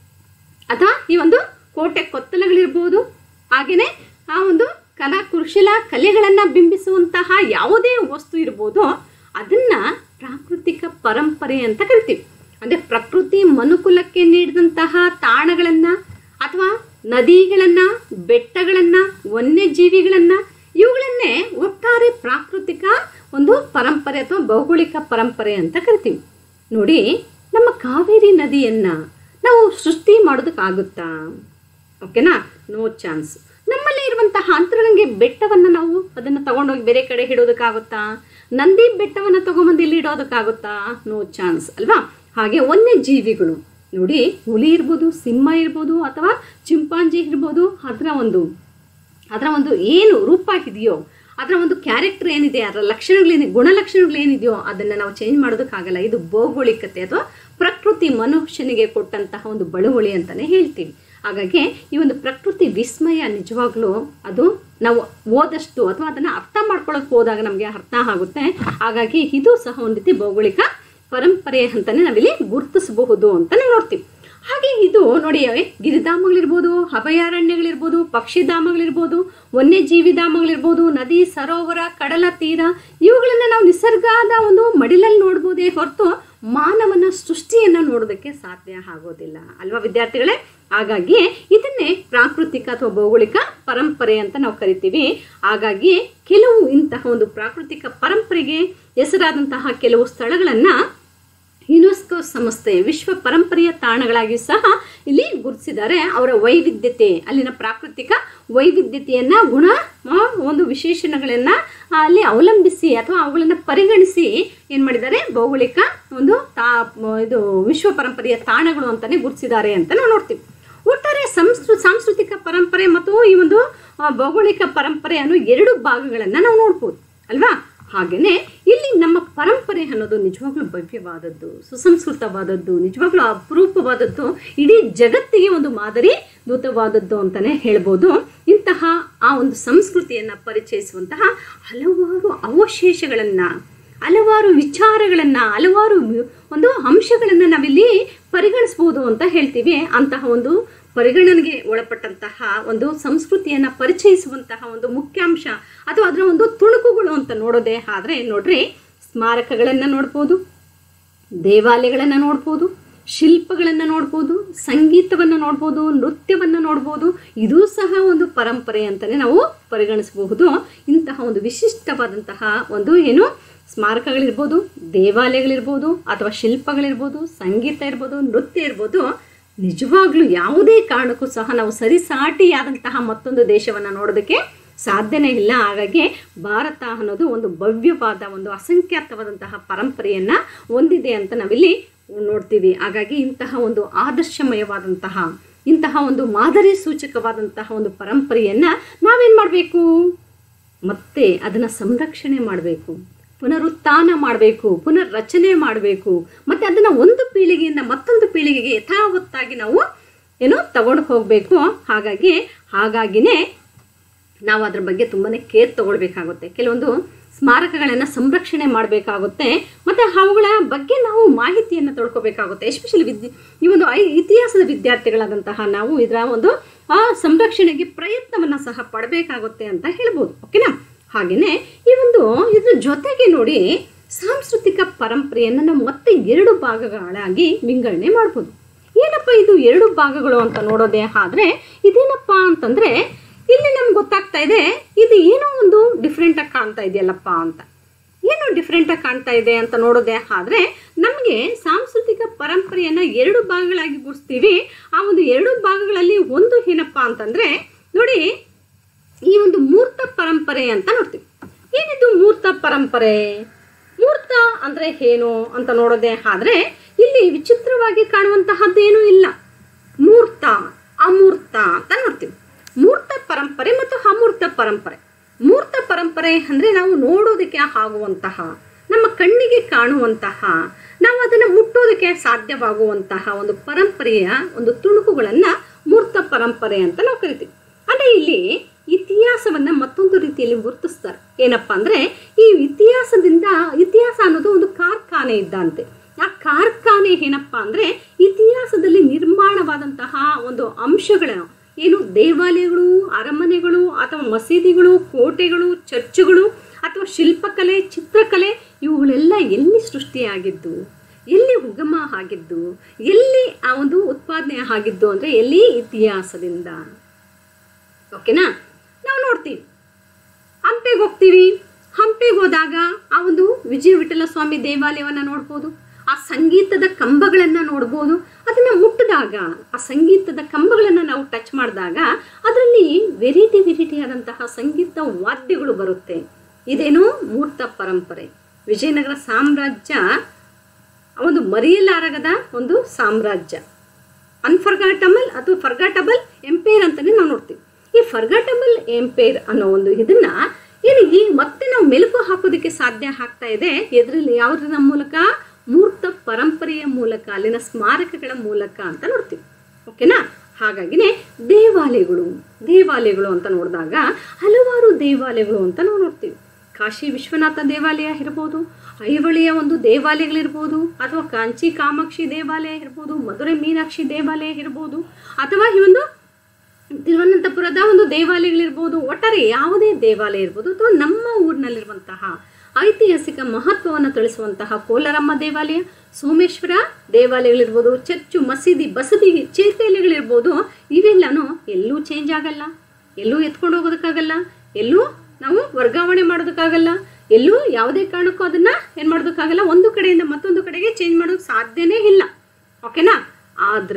ಅಥವಾ ಈ ಒಂದು ಕೋಟೆ ಕೊತ್ತಲಗಳಿರ್ಬೋದು ಹಾಗೆಯೇ ಆ ಒಂದು ಕಲಾ ಕುಶಲ ಕಲೆಗಳನ್ನು ಬಿಂಬಿಸುವಂತಹ ಯಾವುದೇ ವಸ್ತು ಇರ್ಬೋದು ಅದನ್ನು ಪ್ರಾಕೃತಿಕ ಪರಂಪರೆ ಅಂತ ಕರಿತೀವಿ ಅಂದರೆ ಪ್ರಕೃತಿ ಮನುಕುಲಕ್ಕೆ ನೀಡಿದಂತಹ ತಾಣಗಳನ್ನು ಅಥವಾ ನದಿಗಳನ್ನು ಬೆಟ್ಟಗಳನ್ನು ವನ್ಯಜೀವಿಗಳನ್ನು ಇವುಗಳನ್ನೇ ಒಟ್ಟಾರೆ ಪ್ರಾಕೃತಿಕ ಒಂದು ಪರಂಪರೆ ಅಥವಾ ಭೌಗೋಳಿಕ ಪರಂಪರೆ ಅಂತ ಕರಿತೀವಿ ನೋಡಿ ನಮ್ಮ ಕಾವೇರಿ ನದಿಯನ್ನು ನಾವು ಸೃಷ್ಟಿ ಮಾಡೋದಕ್ಕಾಗುತ್ತಾ ಓಕೆನಾ ನೋ ಚಾನ್ಸ್ ನಮ್ಮಲ್ಲಿ ಇರುವಂತಹ ಅಂತರಗಂಗೆ ಬೆಟ್ಟವನ್ನು ನಾವು ಅದನ್ನು ತಗೊಂಡೋಗಿ ಬೇರೆ ಕಡೆ ಇಡೋದಕ್ಕಾಗುತ್ತಾ ನಂದಿ ಬೆಟ್ಟವನ್ನು ತಗೊಂಬಂದು ಇಲ್ಲಿ ಇಡೋದಕ್ಕಾಗುತ್ತಾ ನೋ ಚಾನ್ಸ್ ಅಲ್ವಾ ಹಾಗೆ ವನ್ಯಜೀವಿಗಳು ನೋಡಿ ಹುಲಿ ಇರ್ಬೋದು ಸಿಂಹ ಇರ್ಬೋದು ಅಥವಾ ಚಿಂಪಾಂಜಿ ಇರ್ಬೋದು ಅದರ ಒಂದು ಅದರ ಒಂದು ಏನು ರೂಪ ಇದೆಯೋ ಅದರ ಒಂದು ಕ್ಯಾರೆಕ್ಟರ್ ಏನಿದೆ ಅದರ ಲಕ್ಷಣಗಳೇನು ಗುಣಲಕ್ಷಣಗಳು ಏನಿದೆಯೋ ಅದನ್ನು ನಾವು ಚೇಂಜ್ ಮಾಡೋದಕ್ಕಾಗಲ್ಲ ಇದು ಭೌಗೋಳಿಕತೆ ಅಥವಾ ಪ್ರಕೃತಿ ಮನುಷ್ಯನಿಗೆ ಕೊಟ್ಟಂತಹ ಒಂದು ಬಳುವಳಿ ಅಂತಲೇ ಹೇಳ್ತೀವಿ ಹಾಗಾಗಿ ಈ ಒಂದು ಪ್ರಕೃತಿ ವಿಸ್ಮಯ ನಿಜವಾಗ್ಲೂ ಅದು ನಾವು ಓದಷ್ಟು ಅಥವಾ ಅದನ್ನು ಅರ್ಥ ಮಾಡ್ಕೊಳ್ಳೋಕೆ ಹೋದಾಗ ನಮಗೆ ಅರ್ಥ ಆಗುತ್ತೆ ಹಾಗಾಗಿ ಇದು ಸಹ ಒಂದು ರೀತಿ ಭೌಗೋಳಿಕ ಪರಂಪರೆ ಅಂತಲೇ ನಾವಿಲ್ಲಿ ಗುರುತಿಸಬಹುದು ಅಂತ ನಾವು ನೋಡ್ತೀವಿ ಹಾಗೆ ಇದು ನೋಡಿ ಗಿರಿಧಾಮಗಳಿರ್ಬೋದು ಅಭಯಾರಣ್ಯಗಳಿರ್ಬೋದು ಪಕ್ಷಿಧಾಮಗಳಿರ್ಬೋದು ವನ್ಯಜೀವಿ ಧಾಮಗಳಿರ್ಬೋದು ನದಿ ಸರೋವರ ಕಡಲ ತೀರ ಇವುಗಳನ್ನು ನಾವು ನಿಸರ್ಗದ ಒಂದು ಮಡಿಲಲ್ಲಿ ನೋಡ್ಬೋದೇ ಹೊರತು ಮಾನವನ ಸೃಷ್ಟಿಯನ್ನು ನೋಡೋದಕ್ಕೆ ಸಾಧ್ಯ ಆಗೋದಿಲ್ಲ ಅಲ್ವಾ ವಿದ್ಯಾರ್ಥಿಗಳೇ ಹಾಗಾಗಿ ಇದನ್ನೇ ಪ್ರಾಕೃತಿಕ ಅಥವಾ ಭೌಗೋಳಿಕ ಪರಂಪರೆ ಅಂತ ನಾವು ಕರಿತೀವಿ ಹಾಗಾಗಿ ಕೆಲವು ಇಂತಹ ಒಂದು ಪ್ರಾಕೃತಿಕ ಪರಂಪರೆಗೆ ಹೆಸರಾದಂತಹ ಕೆಲವು ಸ್ಥಳಗಳನ್ನು ಯುನೆಸ್ಕೋ ಸಂಸ್ಥೆ ವಿಶ್ವ ಪರಂಪರೆಯ ತಾಣಗಳಾಗಿ ಸಹ ಇಲ್ಲಿ ಗುರುತಿಸಿದ್ದಾರೆ ಅವರ ವೈವಿಧ್ಯತೆ ಅಲ್ಲಿನ ಪ್ರಾಕೃತಿಕ ವೈವಿಧ್ಯತೆಯನ್ನು ಗುಣ ಆ, ಒಂದು ವಿಶೇಷಣಗಳನ್ನು ಅಲ್ಲಿ ಅವಲಂಬಿಸಿ ಅಥವಾ ಅವುಗಳನ್ನು ಪರಿಗಣಿಸಿ ಏನು ಮಾಡಿದ್ದಾರೆ ಭೌಗೋಳಿಕ ಒಂದು ತಾ ಇದು ವಿಶ್ವ ಪರಂಪರೆಯ ತಾಣಗಳು ಅಂತಲೇ ಗುರುತಿಸಿದ್ದಾರೆ ಅಂತ ನಾವು ನೋಡ್ತೀವಿ ಒಟ್ಟಾರೆ ಸಂಸ್ಕೃ ಸಾಂಸ್ಕೃತಿಕ ಪರಂಪರೆ ಮತ್ತು ಈ ಒಂದು ಆ, ಭೌಗೋಳಿಕ ಪರಂಪರೆ ಅನ್ನೋ ಎರಡು ಭಾಗಗಳನ್ನು ನಾವು ನೋಡ್ಬೋದು ಅಲ್ವಾ ಹಾಗೆಯೇ ಇಲ್ಲಿ ನಮ್ಮ ಪರಂಪರೆ ಅನ್ನೋದು ನಿಜವಾಗ್ಲೂ ಭವ್ಯವಾದದ್ದು ಸುಸಂಸ್ಕೃತವಾದದ್ದು ನಿಜವಾಗ್ಲೂ ಅಪರೂಪವಾದದ್ದು ಇಡೀ ಜಗತ್ತಿಗೆ ಒಂದು ಮಾದರಿ ದೂತವಾದದ್ದು ಅಂತಲೇ ಹೇಳ್ಬೋದು ಇಂತಹ ಆ ಒಂದು ಸಂಸ್ಕೃತಿಯನ್ನು ಪರಿಚಯಿಸುವಂತಹ ಹಲವಾರು ಅವಶೇಷಗಳನ್ನು ಹಲವಾರು ವಿಚಾರಗಳನ್ನು ಹಲವಾರು ವಿ- ಒಂದು ಅಂಶಗಳನ್ನು ನಾವಿಲ್ಲಿ ಪರಿಗಣಿಸ್ಬೋದು ಅಂತ ಹೇಳ್ತೀವಿ ಅಂತಹ ಒಂದು ಪರಿಗಣನೆಗೆ ಒಳಪಟ್ಟಂತಹ ಒಂದು ಸಂಸ್ಕೃತಿಯನ್ನು ಪರಿಚಯಿಸುವಂತಹ ಒಂದು ಮುಖ್ಯಾಂಶ ಅಥವಾ ಅದರ ಒಂದು ತುಣುಕುಗಳು ಅಂತ ನೋಡೋದೇ ಆದರೆ ನೋಡ್ರಿ ಸ್ಮಾರಕಗಳನ್ನು ನೋಡ್ಬೋದು ದೇವಾಲಯಗಳನ್ನು ನೋಡ್ಬೋದು ಶಿಲ್ಪಗಳನ್ನು ನೋಡ್ಬೋದು ಸಂಗೀತವನ್ನು ನೋಡ್ಬೋದು ನೃತ್ಯವನ್ನು ನೋಡ್ಬೋದು ಇದೂ ಸಹ ಒಂದು ಪರಂಪರೆ ಅಂತಲೇ ನಾವು ಪರಿಗಣಿಸಬಹುದು ಇಂತಹ ಒಂದು ವಿಶಿಷ್ಟವಾದಂತಹ ಒಂದು ಏನು ಸ್ಮಾರಕಗಳಿರ್ಬೋದು ದೇವಾಲಯಗಳಿರ್ಬೋದು ಅಥವಾ ಶಿಲ್ಪಗಳಿರ್ಬೋದು ಸಂಗೀತ ಇರ್ಬೋದು ನೃತ್ಯ ಇರ್ಬೋದು ನಿಜವಾಗ್ಲೂ ಯಾವುದೇ ಕಾರಣಕ್ಕೂ ಸಹ ನಾವು ಸರಿಸಾಟಿಯಾದಂತಹ ಮತ್ತೊಂದು ದೇಶವನ್ನು ನೋಡೋದಕ್ಕೆ ಸಾಧ್ಯನೇ ಇಲ್ಲ ಹಾಗಾಗಿ ಭಾರತ ಅನ್ನೋದು ಒಂದು ಭವ್ಯವಾದ ಒಂದು ಅಸಂಖ್ಯಾತವಾದಂತಹ ಪರಂಪರೆಯನ್ನು ಹೊಂದಿದೆ ಅಂತ ನಾವಿಲ್ಲಿ ನೋಡ್ತೀವಿ ಹಾಗಾಗಿ ಇಂತಹ ಒಂದು ಆದರ್ಶಮಯವಾದಂತಹ ಇಂತಹ ಒಂದು ಮಾದರಿ ಸೂಚಕವಾದಂತಹ ಒಂದು ಪರಂಪರೆಯನ್ನು ನಾವೇನು ಮಾಡಬೇಕು ಮತ್ತೆ ಅದನ್ನು ಸಂರಕ್ಷಣೆ ಮಾಡಬೇಕು ಪುನರುತ್ಥಾನ ಮಾಡಬೇಕು ಪುನರ್ರಚನೆ ಮಾಡಬೇಕು ಮತ್ತು ಅದನ್ನು ಒಂದು ಪೀಳಿಗೆಯಿಂದ ಮತ್ತೊಂದು ಪೀಳಿಗೆಗೆ ಯಥಾವತ್ತಾಗಿ ನಾವು ಏನು ತಗೊಂಡು ಹೋಗಬೇಕು ಹಾಗಾಗಿ ಹಾಗಾಗಿನೇ ನಾವು ಅದ್ರ ಬಗ್ಗೆ ತುಂಬಾ ಕೇರ್ ತಗೊಳ್ಬೇಕಾಗುತ್ತೆ ಕೆಲವೊಂದು ಸ್ಮಾರಕಗಳನ್ನು ಸಂರಕ್ಷಣೆ ಮಾಡಬೇಕಾಗುತ್ತೆ ಮತ್ತು ಅವುಗಳ ಬಗ್ಗೆ ನಾವು ಮಾಹಿತಿಯನ್ನು ತಿಳ್ಕೊಬೇಕಾಗುತ್ತೆ ಎಸ್ಪೆಷಲಿ ವಿದ್ಯೆ ಈ ಒಂದು ಐ ಇತಿಹಾಸದ ವಿದ್ಯಾರ್ಥಿಗಳಾದಂತಹ ನಾವು ಇದರ ಒಂದು ಆ ಸಂರಕ್ಷಣೆಗೆ ಪ್ರಯತ್ನವನ್ನು ಸಹ ಪಡಬೇಕಾಗುತ್ತೆ ಅಂತ ಹೇಳ್ಬೋದು ಓಕೆನಾ ಹಾಗೆಯೇ ಈ ಒಂದು ಇದ್ರ ಜೊತೆಗೆ ನೋಡಿ ಸಾಂಸ್ಕೃತಿಕ ಪರಂಪರೆಯನ್ನು ನಾವು ಮತ್ತೆ ಎರಡು ಭಾಗಗಳಾಗಿ ವಿಂಗಡಣೆ ಮಾಡ್ಬೋದು ಏನಪ್ಪ ಇದು ಎರಡು ಭಾಗಗಳು ಅಂತ ನೋಡೋದೇ ಆದರೆ ಇದೇನಪ್ಪ ಅಂತಂದರೆ ಇಲ್ಲಿ ನಮ್ಗೆ ಗೊತ್ತಾಗ್ತಾ ಇದೆ ಇದು ಏನೋ ಒಂದು ಡಿಫ್ರೆಂಟಾಗಿ ಕಾಣ್ತಾ ಇದೆಯಲ್ಲಪ್ಪ ಅಂತ ಏನು ಡಿಫ್ರೆಂಟಾಗಿ ಕಾಣ್ತಾ ಇದೆ ಅಂತ ನೋಡೋದೇ ಆದರೆ ನಮಗೆ ಸಾಂಸ್ಕೃತಿಕ ಪರಂಪರೆಯನ್ನು ಎರಡು ಭಾಗಗಳಾಗಿ ಗುಡಿಸ್ತೀವಿ ಆ ಒಂದು ಎರಡು ಭಾಗಗಳಲ್ಲಿ ಒಂದು ಏನಪ್ಪ ಅಂತಂದರೆ ನೋಡಿ ಈ ಒಂದು ಮೂರ್ತ ಪರಂಪರೆ ಅಂತ ನೋಡ್ತೀವಿ ಏನಿದು ಮೂರ್ತ ಪರಂಪರೆ ಮೂರ್ತ ಅಂದರೆ ಏನು ಅಂತ ನೋಡೋದೇ ಆದರೆ ಇಲ್ಲಿ ವಿಚಿತ್ರವಾಗಿ ಕಾಣುವಂತಹದ್ದೇನೂ ಇಲ್ಲ ಮೂರ್ತ ಅಮೂರ್ತ ಅಂತ ನೋಡ್ತೀವಿ ಮೂರ್ತ ಪರಂಪರೆ ಮತ್ತು ಅಮೂರ್ತ ಪರಂಪರೆ ಮೂರ್ತ ಪರಂಪರೆ ಅಂದರೆ ನಾವು ನೋಡೋದಕ್ಕೆ ಆಗುವಂತಹ ನಮ್ಮ ಕಣ್ಣಿಗೆ ಕಾಣುವಂತಹ ನಾವು ಅದನ್ನು ಮುಟ್ಟೋದಕ್ಕೆ ಸಾಧ್ಯವಾಗುವಂತಹ ಒಂದು ಪರಂಪರೆಯ ಒಂದು ತುಣುಕುಗಳನ್ನು ಮೂರ್ತ ಪರಂಪರೆ ಅಂತ ನಾವು ಕರಿತೀವಿ ಅಂದರೆ ಇಲ್ಲಿ ಇತಿಹಾಸವನ್ನು ಮತ್ತೊಂದು ರೀತಿಯಲ್ಲಿ ಗುರುತಿಸ್ತಾರೆ ಏನಪ್ಪ ಅಂದರೆ ಈ ಇತಿಹಾಸದಿಂದ ಇತಿಹಾಸ ಅನ್ನೋದು ಒಂದು ಕಾರ್ಖಾನೆ ಇದ್ದಂತೆ ಆ ಕಾರ್ಖಾನೆ ಏನಪ್ಪ ಅಂದರೆ ಇತಿಹಾಸದಲ್ಲಿ ನಿರ್ಮಾಣವಾದಂತಹ ಒಂದು ಅಂಶಗಳ ಏನು ದೇವಾಲಯಗಳು ಅರಮನೆಗಳು ಅಥವಾ ಮಸೀದಿಗಳು ಕೋಟೆಗಳು ಚರ್ಚುಗಳು ಅಥವಾ ಶಿಲ್ಪಕಲೆ ಚಿತ್ರಕಲೆ ಇವುಗಳೆಲ್ಲ ಎಲ್ಲಿ ಸೃಷ್ಟಿಯಾಗಿದ್ದು ಎಲ್ಲಿ ಉಗಮ ಆಗಿದ್ದು ಎಲ್ಲಿ ಆ ಒಂದು ಉತ್ಪಾದನೆ ಆಗಿದ್ದು ಅಂದರೆ ಎಲ್ಲಿ ಇತಿಹಾಸದಿಂದ ಓಕೆನಾ ನಾವು ನೋಡ್ತೀವಿ ಹಂಪೆಗೆ ಹೋಗ್ತೀವಿ ಹಂಪೆಗೆ ಹೋದಾಗ ಆ ಒಂದು ವಿಜಯ ವಿಠಲ ಸ್ವಾಮಿ ದೇವಾಲಯವನ್ನು ನೋಡ್ಬೋದು ಆ ಸಂಗೀತದ ಕಂಬಗಳನ್ನು ನೋಡ್ಬೋದು ಅದನ್ನು ಮುಟ್ಟಿದಾಗ ಆ ಸಂಗೀತದ ಕಂಬಗಳನ್ನು ನಾವು ಟಚ್ ಮಾಡಿದಾಗ ಅದರಲ್ಲಿ ವೆರೈಟಿ ವೆರೈಟಿ ಆದಂತಹ ಸಂಗೀತ ವಾದ್ಯಗಳು ಬರುತ್ತೆ ಇದೇನು ಮೂರ್ತ ಪರಂಪರೆ ವಿಜಯನಗರ ಸಾಮ್ರಾಜ್ಯ ಒಂದು ಮರೆಯಲಾರಗದ ಒಂದು ಸಾಮ್ರಾಜ್ಯ ಅನ್ಫರ್ಗಾಟಬಲ್ ಅಥವಾ ಫರ್ಗಾಟಬಲ್ ಎಂಪೈರ್ ಅಂತಲೇ ನಾವು ನೋಡ್ತೀವಿ ಈ ಫರ್ಗಾಟಬಲ್ ಎಂಪೈರ್ ಅನ್ನೋ ಒಂದು ಇದನ್ನ ಏನು ಈ ಮತ್ತೆ ನಾವು ಮೆಲುಕು ಹಾಕೋದಕ್ಕೆ ಸಾಧ್ಯ ಆಗ್ತಾ ಇದೆ ಎದರಲ್ಲಿ ಯಾವುದರ ಮೂಲಕ ಮೂರ್ತ ಪರಂಪರೆಯ ಮೂಲಕ ಅಲ್ಲಿನ ಸ್ಮಾರಕಗಳ ಮೂಲಕ ಅಂತ ನೋಡ್ತೀವಿ ಓಕೆನಾ ಹಾಗಾಗಿನೇ ದೇವಾಲಯಗಳು ದೇವಾಲಯಗಳು ಅಂತ ನೋಡಿದಾಗ ಹಲವಾರು ದೇವಾಲಯಗಳು ಅಂತ ನಾವು ನೋಡ್ತೀವಿ ಕಾಶಿ ವಿಶ್ವನಾಥ ದೇವಾಲಯ ಇರ್ಬೋದು ಐಹೊಳೆಯ ಒಂದು ದೇವಾಲಯಗಳಿರ್ಬೋದು ಅಥವಾ ಕಾಂಚಿ ಕಾಮಾಕ್ಷಿ ದೇವಾಲಯ ಇರ್ಬೋದು ಮಧುರೆ ಮೀನಾಕ್ಷಿ ದೇವಾಲಯ ಇರ್ಬೋದು ಅಥವಾ ಈ ಒಂದು ತಿರುವನಂತಪುರದ ಒಂದು ದೇವಾಲಯಗಳಿರ್ಬೋದು ಒಟ್ಟಾರೆ ಯಾವುದೇ ದೇವಾಲಯ ಇರ್ಬೋದು ಅಥವಾ ನಮ್ಮ ಊರಿನಲ್ಲಿರುವಂತಹ ಐತಿಹಾಸಿಕ ಮಹತ್ವವನ್ನು ತಿಳಿಸುವಂತಹ ಕೋಲಾರಮ್ಮ ದೇವಾಲಯ ಸೋಮೇಶ್ವರ ದೇವಾಲಯಗಳಿರ್ಬೋದು ಚರ್ಚು ಮಸೀದಿ ಬಸದಿ ಚೇತೇಲೆಗಳಿರ್ಬೋದು ಇವೆಲ್ಲನೂ ಎಲ್ಲೂ ಚೇಂಜ್ ಆಗಲ್ಲ ಎಲ್ಲೂ ಎತ್ಕೊಂಡು ಹೋಗೋದಕ್ಕಾಗಲ್ಲ ಎಲ್ಲೂ ನಾವು ವರ್ಗಾವಣೆ ಮಾಡೋದಕ್ಕಾಗಲ್ಲ ಎಲ್ಲೂ ಯಾವುದೇ ಕಾರಣಕ್ಕೂ ಅದನ್ನು ಏನು ಮಾಡೋದಕ್ಕಾಗಲ್ಲ ಒಂದು ಕಡೆಯಿಂದ ಮತ್ತೊಂದು ಕಡೆಗೆ ಚೇಂಜ್ ಮಾಡೋದಕ್ಕೆ ಸಾಧ್ಯನೇ ಇಲ್ಲ ಓಕೆನಾ ಆದರೆ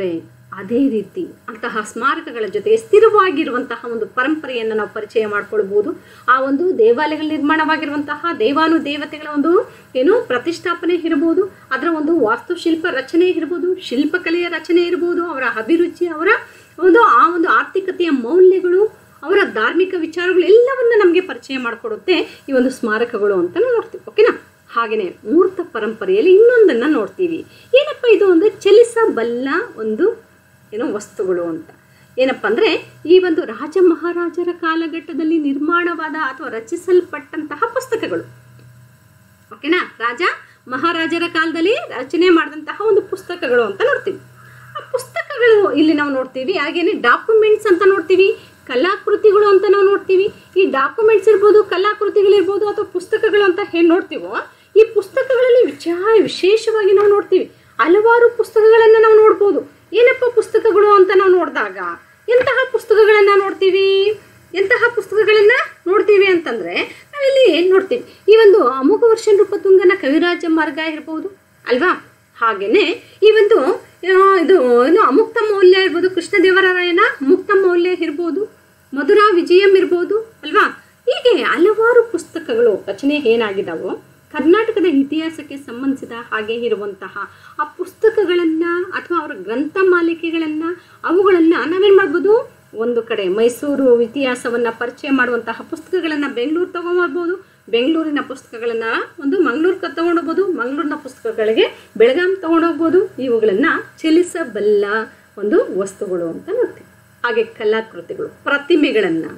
ಅದೇ ರೀತಿ ಅಂತಹ ಸ್ಮಾರಕಗಳ ಜೊತೆಗೆ ಸ್ಥಿರವಾಗಿರುವಂತಹ ಒಂದು ಪರಂಪರೆಯನ್ನು ನಾವು ಪರಿಚಯ ಮಾಡ್ಕೊಳ್ಬೋದು ಆ ಒಂದು ದೇವಾಲಯಗಳ ನಿರ್ಮಾಣವಾಗಿರುವಂತಹ ದೇವಾನು ದೇವತೆಗಳ ಒಂದು ಏನು ಪ್ರತಿಷ್ಠಾಪನೆ ಇರ್ಬೋದು ಅದರ ಒಂದು ವಾಸ್ತುಶಿಲ್ಪ ರಚನೆ ಇರ್ಬೋದು ಶಿಲ್ಪಕಲೆಯ ರಚನೆ ಇರ್ಬೋದು ಅವರ ಅಭಿರುಚಿ ಅವರ ಒಂದು ಆ ಒಂದು ಆರ್ಥಿಕತೆಯ ಮೌಲ್ಯಗಳು ಅವರ ಧಾರ್ಮಿಕ ವಿಚಾರಗಳು ಎಲ್ಲವನ್ನ ನಮಗೆ ಪರಿಚಯ ಮಾಡಿಕೊಡುತ್ತೆ ಈ ಒಂದು ಸ್ಮಾರಕಗಳು ಅಂತ ನಾವು ನೋಡ್ತೀವಿ ಓಕೆನಾ ಹಾಗೆಯೇ ಮೂರ್ತ ಪರಂಪರೆಯಲ್ಲಿ ಇನ್ನೊಂದನ್ನು ನೋಡ್ತೀವಿ ಏನಪ್ಪ ಇದು ಒಂದು ಚಲಿಸಬಲ್ಲ ಒಂದು ಏನೋ ವಸ್ತುಗಳು ಅಂತ ಏನಪ್ಪ ಅಂದರೆ ಈ ಒಂದು ರಾಜ ಮಹಾರಾಜರ ಕಾಲಘಟ್ಟದಲ್ಲಿ ನಿರ್ಮಾಣವಾದ ಅಥವಾ ರಚಿಸಲ್ಪಟ್ಟಂತಹ ಪುಸ್ತಕಗಳು ಓಕೆನಾ ರಾಜ ಮಹಾರಾಜರ ಕಾಲದಲ್ಲಿ ರಚನೆ ಮಾಡಿದಂತಹ ಒಂದು ಪುಸ್ತಕಗಳು ಅಂತ ನೋಡ್ತೀವಿ ಆ ಪುಸ್ತಕಗಳು ಇಲ್ಲಿ ನಾವು ನೋಡ್ತೀವಿ ಹಾಗೇನೆ ಡಾಕ್ಯುಮೆಂಟ್ಸ್ ಅಂತ ನೋಡ್ತೀವಿ ಕಲಾಕೃತಿಗಳು ಅಂತ ನಾವು ನೋಡ್ತೀವಿ ಈ ಡಾಕ್ಯುಮೆಂಟ್ಸ್ ಇರ್ಬೋದು ಕಲಾಕೃತಿಗಳಿರ್ಬೋದು ಅಥವಾ ಪುಸ್ತಕಗಳು ಅಂತ ಏನು ನೋಡ್ತೀವೋ ಈ ಪುಸ್ತಕಗಳಲ್ಲಿ ವಿಚಾರ ವಿಶೇಷವಾಗಿ ನಾವು ನೋಡ್ತೀವಿ ಹಲವಾರು ಪುಸ್ತಕಗಳನ್ನು ನಾವು ನೋಡ್ಬೋದು ಏನಪ್ಪ ಪುಸ್ತಕಗಳು ಅಂತ ನಾವು ನೋಡಿದಾಗ ಎಂತಹ ಪುಸ್ತಕಗಳನ್ನು ನೋಡ್ತೀವಿ ಎಂತಹ ಪುಸ್ತಕಗಳನ್ನು ನೋಡ್ತೀವಿ ಅಂತಂದರೆ ನಾವಿಲ್ಲಿ ಏನು ನೋಡ್ತೀವಿ ಈ ಒಂದು ಅಮೋಘ ವರ್ಷ ನೃಪತುಂಗನ ಕವಿರಾಜ ಮಾರ್ಗ ಇರ್ಬೋದು ಅಲ್ವಾ ಹಾಗೆಯೇ ಈ ಒಂದು ಆ, ಇದು ಏನು ಅಮುಕ್ತ ಮೌಲ್ಯ ಇರ್ಬೋದು ಕೃಷ್ಣದೇವರಾಯನ ಮುಕ್ತ ಮೌಲ್ಯ ಇರ್ಬೋದು ಮಧುರಾ ವಿಜಯಂ ಇರ್ಬೋದು ಅಲ್ವಾ ಹೀಗೆ ಹಲವಾರು ಪುಸ್ತಕಗಳು ರಚನೆ ಏನಾಗಿದ್ದಾವೋ ಕರ್ನಾಟಕದ ಇತಿಹಾಸಕ್ಕೆ ಸಂಬಂಧಿಸಿದ ಹಾಗೆ ಇರುವಂತಹ ಆ ಪುಸ್ತಕಗಳನ್ನು ಅಥವಾ ಅವರ ಗ್ರಂಥ ಮಾಲಿಕೆಗಳನ್ನು ಅವುಗಳನ್ನು ನಾವೇನು ಮಾಡ್ಬೋದು ಒಂದು ಕಡೆ ಮೈಸೂರು ಇತಿಹಾಸವನ್ನು ಪರಿಚಯ ಮಾಡುವಂತಹ ಪುಸ್ತಕಗಳನ್ನು ಬೆಂಗಳೂರು ತೊಗೊಂಬರ್ಬೋದು ಬೆಂಗಳೂರಿನ ಪುಸ್ತಕಗಳನ್ನು ಒಂದು ಮಂಗಳೂರಿಗೆ ತೊಗೊಂಡೋಗ್ಬೋದು ಮಂಗಳೂರಿನ ಪುಸ್ತಕಗಳಿಗೆ ಬೆಳಗಾಂ ತೊಗೊಂಡೋಗ್ಬೋದು ಇವುಗಳನ್ನು ಚಲಿಸಬಲ್ಲ ಒಂದು ವಸ್ತುಗಳು ಅಂತ ನೋಡ್ತೀವಿ ಹಾಗೆ ಕಲಾಕೃತಿಗಳು ಪ್ರತಿಮೆಗಳನ್ನು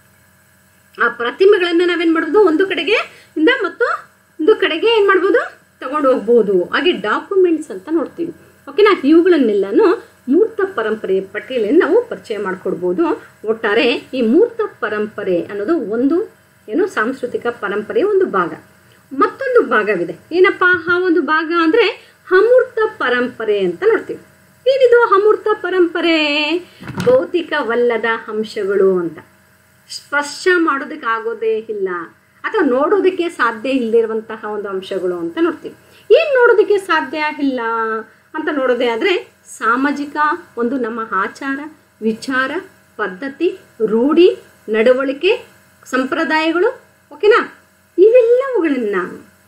ಆ ಪ್ರತಿಮೆಗಳನ್ನು ನಾವೇನು ಮಾಡ್ಬೋದು ಒಂದು ಕಡೆಗೆ ಇಂದ ಮತ್ತು ಒಂದು ಕಡೆಗೆ ಏನು ಮಾಡ್ಬೋದು ತಗೊಂಡು ಹೋಗ್ಬೋದು ಹಾಗೆ ಡಾಕ್ಯುಮೆಂಟ್ಸ್ ಅಂತ ನೋಡ್ತೀವಿ ಓಕೆನಾ ಇವುಗಳನ್ನೆಲ್ಲನೂ ಮೂರ್ತ ಪರಂಪರೆಯ ಪಟ್ಟಿಯಲ್ಲಿ ನಾವು ಪರಿಚಯ ಮಾಡಿಕೊಡ್ಬೋದು ಒಟ್ಟಾರೆ ಈ ಮೂರ್ತ ಪರಂಪರೆ ಅನ್ನೋದು ಒಂದು ಏನು ಸಾಂಸ್ಕೃತಿಕ ಪರಂಪರೆಯ ಒಂದು ಭಾಗ ಮತ್ತೊಂದು ಭಾಗವಿದೆ ಏನಪ್ಪ ಆ ಒಂದು ಭಾಗ ಅಂದರೆ ಅಮೂರ್ತ ಪರಂಪರೆ ಅಂತ ನೋಡ್ತೀವಿ ಏನಿದು ಅಮೂರ್ತ ಪರಂಪರೆ ಭೌತಿಕವಲ್ಲದ ಅಂಶಗಳು ಅಂತ ಸ್ಪರ್ಶ ಮಾಡೋದಕ್ಕೆ ಆಗೋದೇ ಇಲ್ಲ ಅಥವಾ ನೋಡೋದಕ್ಕೆ ಸಾಧ್ಯ ಇಲ್ಲದಿರುವಂತಹ ಒಂದು ಅಂಶಗಳು ಅಂತ ನೋಡ್ತೀವಿ ಏನು ನೋಡೋದಕ್ಕೆ ಸಾಧ್ಯ ಇಲ್ಲ ಅಂತ ನೋಡೋದೇ ಆದರೆ ಸಾಮಾಜಿಕ ಒಂದು ನಮ್ಮ ಆಚಾರ ವಿಚಾರ ಪದ್ಧತಿ ರೂಢಿ ನಡವಳಿಕೆ ಸಂಪ್ರದಾಯಗಳು ಓಕೆನಾ ಇವೆಲ್ಲವುಗಳನ್ನು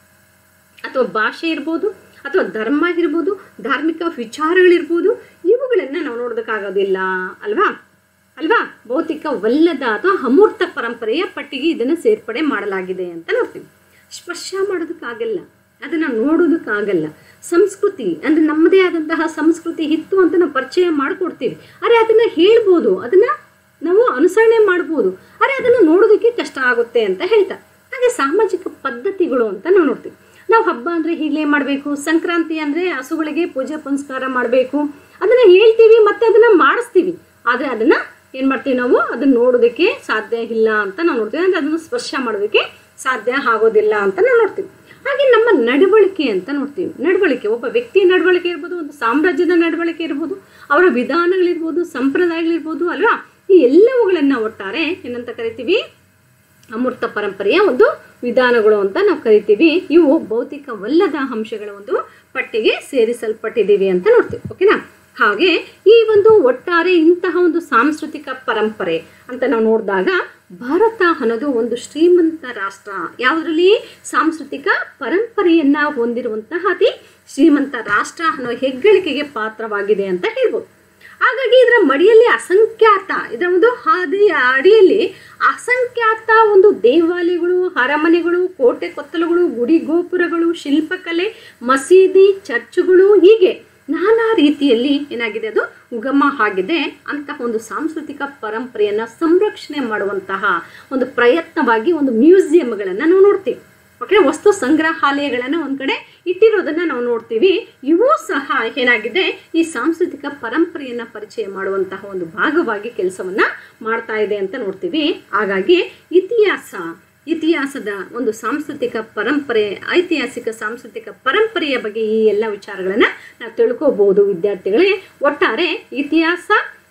ಅಥವಾ ಭಾಷೆ ಇರ್ಬೋದು ಅಥವಾ ಧರ್ಮ ಇರ್ಬೋದು ಧಾರ್ಮಿಕ ವಿಚಾರಗಳಿರ್ಬೋದು ಇವುಗಳನ್ನು ನಾವು ನೋಡೋದಕ್ಕಾಗೋದಿಲ್ಲ ಅಲ್ವಾ ಅಲ್ವಾ ಭೌತಿಕವಲ್ಲದ ಅಥವಾ ಅಮೂರ್ತ ಪರಂಪರೆಯ ಪಟ್ಟಿಗೆ ಇದನ್ನು ಸೇರ್ಪಡೆ ಮಾಡಲಾಗಿದೆ ಅಂತ ನೋಡ್ತೀವಿ ಸ್ಪರ್ಶ ಮಾಡೋದಕ್ಕಾಗಲ್ಲ ಅದನ್ನು ನೋಡೋದಕ್ಕಾಗಲ್ಲ ಸಂಸ್ಕೃತಿ ಅಂದರೆ ನಮ್ಮದೇ ಆದಂತಹ ಸಂಸ್ಕೃತಿ ಇತ್ತು ಅಂತ ನಾವು ಪರಿಚಯ ಮಾಡಿಕೊಡ್ತೀವಿ ಅರೆ ಅದನ್ನು ಹೇಳ್ಬೋದು ಅದನ್ನು ನಾವು ಅನುಸರಣೆ ಮಾಡ್ಬೋದು ಅರೆ ಅದನ್ನು ನೋಡೋದಕ್ಕೆ ಕಷ್ಟ ಆಗುತ್ತೆ ಅಂತ ಹೇಳ್ತಾರೆ ಹಾಗೆ ಸಾಮಾಜಿಕ ಪದ್ಧತಿಗಳು ಅಂತ ನಾವು ನೋಡ್ತೀವಿ ನಾವು ಹಬ್ಬ ಅಂದರೆ ಹೀಗೆ ಮಾಡಬೇಕು ಸಂಕ್ರಾಂತಿ ಅಂದರೆ ಹಸುಗಳಿಗೆ ಪೂಜೆ ಪುನಸ್ಕಾರ ಮಾಡಬೇಕು ಅದನ್ನು ಹೇಳ್ತೀವಿ ಮತ್ತು ಅದನ್ನು ಮಾಡಿಸ್ತೀವಿ ಆದರೆ ಅದನ್ನು ಏನು ಮಾಡ್ತೀವಿ ನಾವು ಅದನ್ನು ನೋಡೋದಕ್ಕೆ ಸಾಧ್ಯ ಇಲ್ಲ ಅಂತ ನಾವು ನೋಡ್ತೀವಿ ಅಂದರೆ ಅದನ್ನು ಸ್ಪರ್ಶ ಮಾಡೋದಕ್ಕೆ ಸಾಧ್ಯ ಆಗೋದಿಲ್ಲ ಅಂತ ನಾವು ನೋಡ್ತೀವಿ ಹಾಗೆ ನಮ್ಮ ನಡವಳಿಕೆ ಅಂತ ನೋಡ್ತೀವಿ ನಡವಳಿಕೆ ಒಬ್ಬ ವ್ಯಕ್ತಿಯ ನಡವಳಿಕೆ ಇರ್ಬೋದು ಒಂದು ಸಾಮ್ರಾಜ್ಯದ ನಡವಳಿಕೆ ಇರ್ಬೋದು ಅವರ ವಿಧಾನಗಳಿರ್ಬೋದು ಸಂಪ್ರದಾಯಗಳಿರ್ಬೋದು ಅಲ್ವಾ ಈ ಎಲ್ಲವುಗಳನ್ನು ಒಟ್ಟಾರೆ ಏನಂತ ಕರಿತೀವಿ ಅಮೂರ್ತ ಪರಂಪರೆಯ ಒಂದು ವಿಧಾನಗಳು ಅಂತ ನಾವು ಕರಿತೀವಿ ಇವು ಭೌತಿಕವಲ್ಲದ ಅಂಶಗಳ ಒಂದು ಪಟ್ಟಿಗೆ ಸೇರಿಸಲ್ಪಟ್ಟಿದ್ದೀವಿ ಅಂತ ನೋಡ್ತೀವಿ ಓಕೆನಾ ಹಾಗೆ ಈ ಒಂದು ಒಟ್ಟಾರೆ ಇಂತಹ ಒಂದು ಸಾಂಸ್ಕೃತಿಕ ಪರಂಪರೆ ಅಂತ ನಾವು ನೋಡಿದಾಗ ಭಾರತ ಅನ್ನೋದು ಒಂದು ಶ್ರೀಮಂತ ರಾಷ್ಟ್ರ ಯಾವುದರಲ್ಲಿ ಸಾಂಸ್ಕೃತಿಕ ಪರಂಪರೆಯನ್ನ ಹೊಂದಿರುವಂತಹ ಅತಿ ಶ್ರೀಮಂತ ರಾಷ್ಟ್ರ ಅನ್ನೋ ಹೆಗ್ಗಳಿಕೆಗೆ ಪಾತ್ರವಾಗಿದೆ ಅಂತ ಹೇಳ್ಬೋದು ಹಾಗಾಗಿ ಇದರ ಮಡಿಯಲ್ಲಿ ಅಸಂಖ್ಯಾತ ಇದರ ಒಂದು ಹಾದಿ ಅಡಿಯಲ್ಲಿ ಅಸಂಖ್ಯಾತ ಒಂದು ದೇವಾಲಯಗಳು ಅರಮನೆಗಳು ಕೋಟೆ ಕೊತ್ತಲುಗಳು ಗುಡಿ ಗೋಪುರಗಳು ಶಿಲ್ಪಕಲೆ ಮಸೀದಿ ಚರ್ಚುಗಳು ಹೀಗೆ ನಾನಾ ರೀತಿಯಲ್ಲಿ ಏನಾಗಿದೆ ಅದು ಉಗಮ ಆಗಿದೆ ಅಂತಹ ಒಂದು ಸಾಂಸ್ಕೃತಿಕ ಪರಂಪರೆಯನ್ನು ಸಂರಕ್ಷಣೆ ಮಾಡುವಂತಹ ಒಂದು ಪ್ರಯತ್ನವಾಗಿ ಒಂದು ಮ್ಯೂಸಿಯಂಗಳನ್ನು ನಾವು ನೋಡ್ತೀವಿ ಓಕೆ ವಸ್ತು ಸಂಗ್ರಹಾಲಯಗಳನ್ನು ಒಂದು ಕಡೆ ಇಟ್ಟಿರೋದನ್ನು ನಾವು ನೋಡ್ತೀವಿ ಇವೂ ಸಹ ಏನಾಗಿದೆ ಈ ಸಾಂಸ್ಕೃತಿಕ ಪರಂಪರೆಯನ್ನು ಪರಿಚಯ ಮಾಡುವಂತಹ ಒಂದು ಭಾಗವಾಗಿ ಕೆಲಸವನ್ನು ಮಾಡ್ತಾ ಇದೆ ಅಂತ ನೋಡ್ತೀವಿ ಹಾಗಾಗಿ ಇತಿಹಾಸ ಇತಿಹಾಸದ ಒಂದು ಸಾಂಸ್ಕೃತಿಕ ಪರಂಪರೆ ಐತಿಹಾಸಿಕ ಸಾಂಸ್ಕೃತಿಕ ಪರಂಪರೆಯ ಬಗ್ಗೆ ಈ ಎಲ್ಲ ವಿಚಾರಗಳನ್ನು ನಾವು ತಿಳ್ಕೋಬಹುದು ವಿದ್ಯಾರ್ಥಿಗಳೇ ಒಟ್ಟಾರೆ ಇತಿಹಾಸ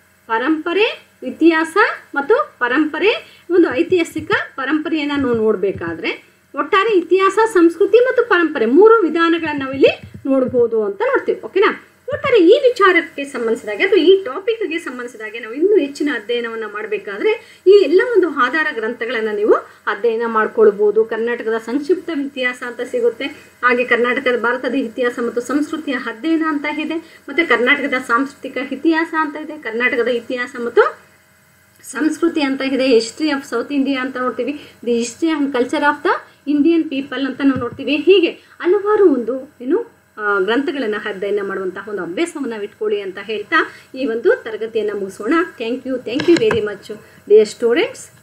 ಪರಂಪರೆ ಇತಿಹಾಸ ಮತ್ತು ಪರಂಪರೆ ಒಂದು ಐತಿಹಾಸಿಕ ಪರಂಪರೆಯನ್ನು ನಾವು ನೋಡಬೇಕಾದ್ರೆ ಒಟ್ಟಾರೆ ಇತಿಹಾಸ ಸಂಸ್ಕೃತಿ ಮತ್ತು ಪರಂಪರೆ ಮೂರು ವಿಧಾನಗಳನ್ನು ನಾವಿಲ್ಲಿ ನೋಡ್ಬೋದು ಅಂತ ನೋಡ್ತೀವಿ ಓಕೆನಾ ಒಟ್ಟಾರೆ ಈ ವಿಚಾರಕ್ಕೆ ಸಂಬಂಧಿಸಿದಾಗೆ ಅಥವಾ ಈ ಟಾಪಿಕ್ಗೆ ಸಂಬಂಧಿಸಿದಾಗೆ ನಾವು ಇನ್ನೂ ಹೆಚ್ಚಿನ ಅಧ್ಯಯನವನ್ನು ಮಾಡಬೇಕಾದ್ರೆ ಈ ಎಲ್ಲ ಒಂದು ಆಧಾರ ಗ್ರಂಥಗಳನ್ನು ನೀವು ಅಧ್ಯಯನ ಮಾಡ್ಕೊಳ್ಬೋದು ಕರ್ನಾಟಕದ ಸಂಕ್ಷಿಪ್ತ ಇತಿಹಾಸ ಅಂತ ಸಿಗುತ್ತೆ ಹಾಗೆ ಕರ್ನಾಟಕದ ಭಾರತದ ಇತಿಹಾಸ ಮತ್ತು ಸಂಸ್ಕೃತಿಯ ಅಧ್ಯಯನ ಅಂತ ಇದೆ ಮತ್ತು ಕರ್ನಾಟಕದ ಸಾಂಸ್ಕೃತಿಕ ಇತಿಹಾಸ ಅಂತ ಇದೆ ಕರ್ನಾಟಕದ ಇತಿಹಾಸ ಮತ್ತು ಸಂಸ್ಕೃತಿ ಅಂತ ಇದೆ ಹಿಸ್ಟ್ರಿ ಆಫ್ ಸೌತ್ ಇಂಡಿಯಾ ಅಂತ ನೋಡ್ತೀವಿ the history and culture of the Indian people ಅಂತ ನಾವು ನೋಡ್ತೀವಿ ಹೀಗೆ ಹಲವಾರು ಒಂದು ಏನು ಗ್ರಂಥಗಳನ್ನು ಅಧ್ಯಯನ ಮಾಡುವಂತಹ ಒಂದು ಅಭ್ಯಾಸವನ್ನು ಇಟ್ಕೊಳ್ಳಿ ಅಂತ ಹೇಳ್ತಾ ಈ ಒಂದು ತರಗತಿಯನ್ನು ಮುಗಿಸೋಣ thank you thank you very much dear students